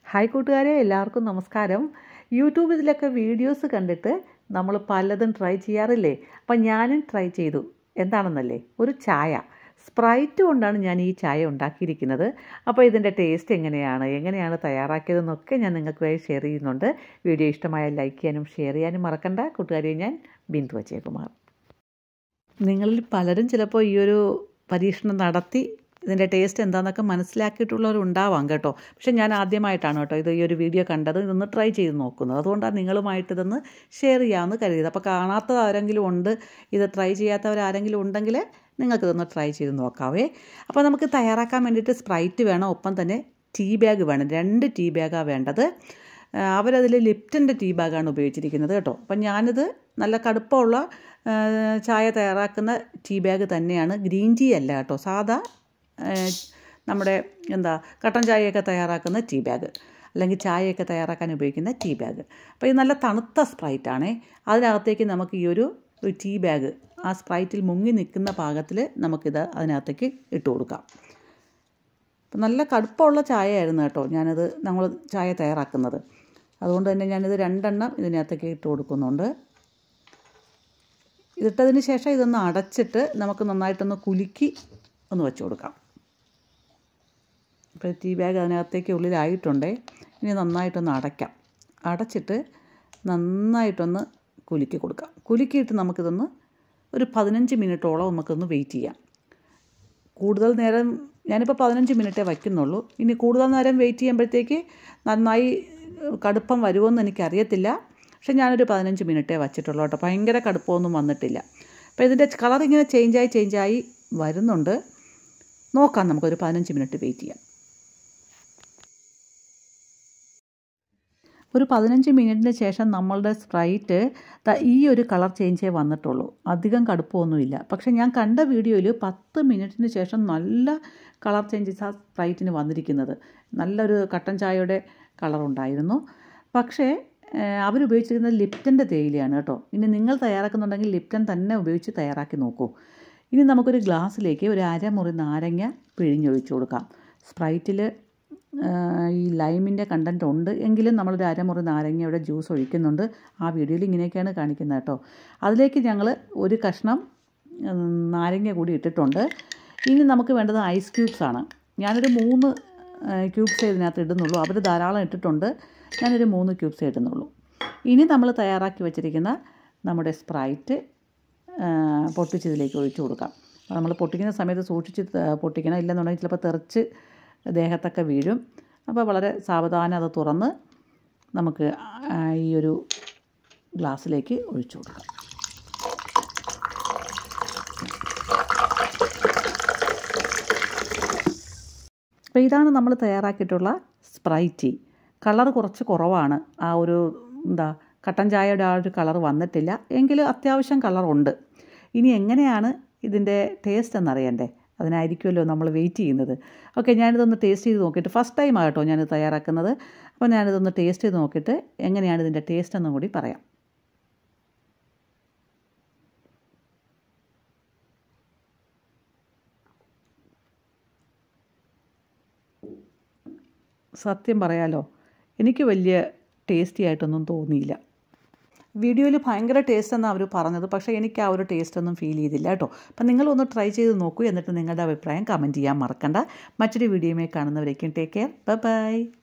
hi കൂട്ടുകാരെ എല്ലാവർക്കും നമസ്കാരം യൂട്യൂബിലൊക്കെ വീഡിയോസ് കണ്ടിട്ട് നമ്മൾ പലതും ട്രൈ ചെയ്യാറില്ലേ അപ്പം ഞാനും ട്രൈ ചെയ്തു എന്താണെന്നല്ലേ ഒരു ചായ സ്പ്രൈറ്റ് കൊണ്ടാണ് ഞാൻ ഈ ചായ ഉണ്ടാക്കിയിരിക്കുന്നത് അപ്പോൾ ഇതിൻ്റെ ടേസ്റ്റ് എങ്ങനെയാണ് എങ്ങനെയാണ് തയ്യാറാക്കിയതെന്നൊക്കെ ഞാൻ നിങ്ങൾക്ക് വേണ്ടി ഷെയർ ചെയ്യുന്നുണ്ട് വീഡിയോ ഇഷ്ടമായാൽ ലൈക്ക് ചെയ്യാനും ഷെയർ ചെയ്യാനും മറക്കണ്ട കൂട്ടുകാരെ ഞാൻ ബിന്ദു അജയകുമാർ നിങ്ങളിൽ പലരും ചിലപ്പോൾ ഈ ഒരു പരീക്ഷണം നടത്തി ഇതിൻ്റെ ടേസ്റ്റ് എന്താണെന്നൊക്കെ മനസ്സിലാക്കിയിട്ടുള്ളവരുണ്ടാവാം കേട്ടോ പക്ഷേ ഞാൻ ആദ്യമായിട്ടാണ് കേട്ടോ ഇത് ഈ ഒരു വീഡിയോ കണ്ടത് ഇതൊന്ന് ട്രൈ ചെയ്ത് നോക്കുന്നത് അതുകൊണ്ടാണ് നിങ്ങളുമായിട്ട് ഇതൊന്ന് ഷെയർ ചെയ്യാമെന്ന് കരുതിയത് അപ്പോൾ കാണാത്തത് ആരെങ്കിലും ഉണ്ട് ഇത് ട്രൈ ചെയ്യാത്തവർ ആരെങ്കിലും ഉണ്ടെങ്കിൽ നിങ്ങൾക്കിതൊന്ന് ട്രൈ ചെയ്ത് നോക്കാവേ അപ്പോൾ നമുക്ക് തയ്യാറാക്കാൻ വേണ്ടിയിട്ട് സ്പ്രൈറ്റ് വേണം ഒപ്പം തന്നെ ടീ ബാഗ് വേണം രണ്ട് ടീ ബാഗാണ് വേണ്ടത് അവരതിൽ ലിപ്റ്റൻ്റെ ടീ ബാഗാണ് ഉപയോഗിച്ചിരിക്കുന്നത് കേട്ടോ അപ്പം ഞാനിത് നല്ല കടുപ്പമുള്ള ചായ തയ്യാറാക്കുന്ന ടീ ബാഗ് തന്നെയാണ് ഗ്രീൻ ടീ അല്ല കേട്ടോ സാധാ നമ്മുടെ എന്താ കട്ടൻ ചായയൊക്കെ തയ്യാറാക്കുന്ന ടീ ബാഗ് അല്ലെങ്കിൽ ചായയൊക്കെ തയ്യാറാക്കാൻ ഉപയോഗിക്കുന്ന ടീ ബാഗ് അപ്പോൾ ഇത് നല്ല തണുത്ത സ്പ്രൈറ്റാണേ അതിനകത്തേക്ക് നമുക്ക് ഈ ഒരു ഒരു ടീ ബാഗ് ആ സ്പ്രൈറ്റിൽ മുങ്ങി നിൽക്കുന്ന പാകത്തിൽ നമുക്കിത് അതിനകത്തേക്ക് ഇട്ട് കൊടുക്കാം അപ്പം നല്ല കടുപ്പമുള്ള ചായയായിരുന്നു കേട്ടോ ഞാനത് നമ്മൾ ചായ തയ്യാറാക്കുന്നത് അതുകൊണ്ട് തന്നെ ഞാനിത് രണ്ടെണ്ണം ഇതിനകത്തേക്ക് ഇട്ട് കൊടുക്കുന്നുണ്ട് ഇതിട്ടതിന് ശേഷം ഇതൊന്ന് അടച്ചിട്ട് നമുക്ക് നന്നായിട്ടൊന്ന് കുലുക്കി ഒന്ന് വെച്ച് കൊടുക്കാം ഇപ്പോൾ ടീ ബാഗ് അതിനകത്തേക്ക് ഉള്ളിലായിട്ടുണ്ടേ ഇനി നന്നായിട്ടൊന്ന് അടയ്ക്കാം അടച്ചിട്ട് നന്നായിട്ടൊന്ന് കുലുക്കി കൊടുക്കാം കുലുക്കിയിട്ട് നമുക്കിതൊന്ന് ഒരു പതിനഞ്ച് മിനിറ്റോളം നമുക്കൊന്ന് വെയിറ്റ് ചെയ്യാം കൂടുതൽ നേരം ഞാനിപ്പോൾ പതിനഞ്ച് മിനിറ്റേ വയ്ക്കുന്നുള്ളൂ ഇനി കൂടുതൽ നേരം വെയിറ്റ് ചെയ്യുമ്പോഴത്തേക്ക് നന്നായി കടുപ്പം വരുമോയെന്ന് എനിക്കറിയത്തില്ല പക്ഷെ ഞാനൊരു പതിനഞ്ച് മിനിറ്റേ വച്ചിട്ടുള്ളൂ കേട്ടോ ഭയങ്കര കടുപ്പമൊന്നും വന്നിട്ടില്ല അപ്പോൾ ഇതിൻ്റെ കളർ ഇങ്ങനെ ചേഞ്ചായി ചേഞ്ചായി വരുന്നുണ്ട് നോക്കാം നമുക്കൊരു പതിനഞ്ച് മിനിറ്റ് വെയിറ്റ് ചെയ്യാം ഒരു പതിനഞ്ച് മിനിറ്റിന് ശേഷം നമ്മളുടെ സ്പ്രൈറ്റ് ഈ ഒരു കളർ ചേഞ്ചേ വന്നിട്ടുള്ളൂ അധികം കടുപ്പമൊന്നുമില്ല പക്ഷേ ഞാൻ കണ്ട വീഡിയോയിൽ പത്ത് മിനിറ്റിന് ശേഷം നല്ല കളർ ചേഞ്ചസ് ആ സ്പ്രൈറ്റിന് വന്നിരിക്കുന്നത് നല്ലൊരു കട്ടൻ ചായയുടെ കളറുണ്ടായിരുന്നു പക്ഷേ അവരുപയോഗിച്ചിരിക്കുന്നത് ലിപ്റ്റൻ്റെ തേയിലയാണ് കേട്ടോ ഇനി നിങ്ങൾ തയ്യാറാക്കുന്നുണ്ടെങ്കിൽ ലിപ്റ്റൻ തന്നെ ഉപയോഗിച്ച് തയ്യാറാക്കി നോക്കൂ ഇനി നമുക്കൊരു ഗ്ലാസ്സിലേക്ക് ഒരു അരമുറി നാരങ്ങ പിഴിഞ്ഞൊഴിച്ചു കൊടുക്കാം സ്പ്രൈറ്റിൽ ഈ ലൈമിൻ്റെ കണ്ടൻറ്റ് ഉണ്ട് എങ്കിലും നമ്മളൊരു അരമുറി നാരങ്ങയുടെ ജ്യൂസ് ഒഴിക്കുന്നുണ്ട് ആ വീഡിയോയിൽ ഇങ്ങനെയൊക്കെയാണ് കാണിക്കുന്നത് കേട്ടോ അതിലേക്ക് ഞങ്ങൾ ഒരു കഷ്ണം നാരങ്ങ കൂടി ഇട്ടിട്ടുണ്ട് ഇനി നമുക്ക് വേണ്ടത് ഐസ് ക്യൂബ്സ് ആണ് ഞാനൊരു മൂന്ന് ക്യൂബ്സേ ഇതിനകത്ത് ഇടുന്നുള്ളൂ അവർ ധാരാളം ഇട്ടിട്ടുണ്ട് ഞാനൊരു മൂന്ന് ക്യൂബ്സേ ഇടുന്നുള്ളൂ ഇനി നമ്മൾ തയ്യാറാക്കി വെച്ചിരിക്കുന്ന നമ്മുടെ സ്പ്രൈറ്റ് പൊട്ടിച്ചതിലേക്ക് ഒഴിച്ചു കൊടുക്കാം നമ്മൾ പൊട്ടിക്കുന്ന സമയത്ത് സൂക്ഷിച്ച് പൊട്ടിക്കണം ഇല്ലെന്നുണ്ടെങ്കിൽ ചിലപ്പോൾ തെറിച്ച് ദേഹത്തൊക്കെ വീഴും അപ്പോൾ വളരെ സാവധാനം അത് തുറന്ന് നമുക്ക് ഈ ഒരു ഗ്ലാസ്സിലേക്ക് ഒഴിച്ചു കൊടുക്കാം അപ്പോൾ ഇതാണ് നമ്മൾ തയ്യാറാക്കിയിട്ടുള്ള സ്പ്രൈറ്റി കളർ കുറച്ച് കുറവാണ് ആ ഒരു എന്താ കട്ടൻ ചായയുടെ ആ ഒരു കളർ വന്നിട്ടില്ല എങ്കിലും അത്യാവശ്യം കളറുണ്ട് ഇനി എങ്ങനെയാണ് ഇതിൻ്റെ ടേസ്റ്റ് എന്നറിയണ്ടേ അതിനായിരിക്കുമല്ലോ നമ്മൾ വെയിറ്റ് ചെയ്യുന്നത് ഓക്കെ ഞാനിതൊന്ന് ടേസ്റ്റ് ചെയ്ത് നോക്കിയിട്ട് ഫസ്റ്റ് ടൈം ആകട്ടോ ഞാനിത് തയ്യാറാക്കുന്നത് അപ്പോൾ ഞാനിതൊന്ന് ടേസ്റ്റ് ചെയ്ത് നോക്കിയിട്ട് എങ്ങനെയാണ് ഇതിൻ്റെ ടേസ്റ്റ് എന്നും കൂടി പറയാം സത്യം പറയാലോ എനിക്ക് വലിയ ടേസ്റ്റി ആയിട്ടൊന്നും തോന്നിയില്ല വീഡിയോയിൽ ഭയങ്കര ടേസ്റ്റ് എന്നാണ് അവർ പറഞ്ഞത് പക്ഷേ എനിക്ക് ആ ഒരു ടേസ്റ്റ് ഒന്നും ഫീൽ ചെയ്തില്ല കേട്ടോ അപ്പം നിങ്ങളൊന്ന് ട്രൈ ചെയ്ത് നോക്കൂ എന്നിട്ട് നിങ്ങളുടെ അഭിപ്രായം കമൻറ്റ് ചെയ്യാൻ മറക്കണ്ട മറ്റൊരു വീഡിയോയുമായി കാണുന്നവരേക്കും ടേക്ക് കെയർ ബൈ ബൈ